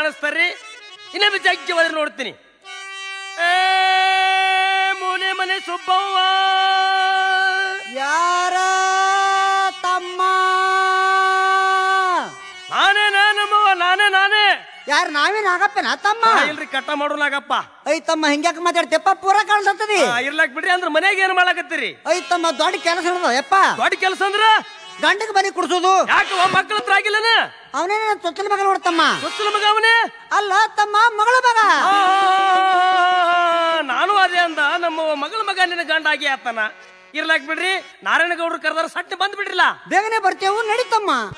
ಕರೆಸ್ತಾರ್ರಿ ಇನ್ನೊಮ್ಮೆ ಜಗ್ಗಿ ಒಳಗೆ ನೋಡ್ತೀನಿ ಏ ಮೂಲೆ ಮನೆ ಸುಬ್ಬವ್ವ ಯಾರ ತಮ್ಮ ನಾನೇ ನಮ್ಮವ್ವ ನಾನೇ ನಾನೇ ಯಾರು ನಾವೇ ನಾಗಪ್ಪನ ತಮ್ಮ ಆ, ಇಲ್ರಿ ಕಟ್ಟ ಮಾಡೋನಾಗಪ್ಪ ಐ ತಮ್ಮ ಹಿಂಗ್ಯಾಕ ಮಾತಾಡ್ತೇಪ್ಪ ಪೂರ ಕಾಣಿಸ್ತದಿ ಇರ್ಲಾಕ್ ಬಿಡ್ರಿ ಅಂದ್ರ ಮನ್ಯಾಗ ಏನ್ ಮಾಡಾಕತ್ತೀರಿ ಐ ತಮ್ಮ ದೊಡ್ಡ ಕೆಲಸ ಹಿಡ್ದ ಯಪ್ಪ ದೊಡ್ಡ ಕೆಲಸ ಅಂದ್ರ ಗಂಡಗ್ ಬನಿ ಕುಡ್ಸೋದು ಯಾಕೆ ಮಕ್ಕಳ ಹತ್ರ ಆಗಿಲ್ಲನ ಅವನೇ ತೊತ್ತಲ ಮಗ ನೋಡ್ತಮ್ಮ ಗೊತ್ತಿಲ್ಲ ಮಗ ಅವನೇ ಅಲ್ಲ ತಮ್ಮ ಮಗಳ ಮಗ ಆ, ನಾನು ಅದೇ ಅಂದ ನಮ್ಮ ಮಗಳ ಮಗ ನಿನ್ನ ಗಂಡ ಆಗಿ ಆತನ ಇರ್ಲಾಕ್ ಬಿಡ್ರಿ ನಾರಾಯಣ ಗೌಡ್ರು ಕರೆದಾರ ಸಟ್ಟ ಬಂದ್ ಬಿಡ್ರಿಲ್ಲ ಬೇಗನೆ ಬರ್ತೇವು ನಡೀತಮ್ಮ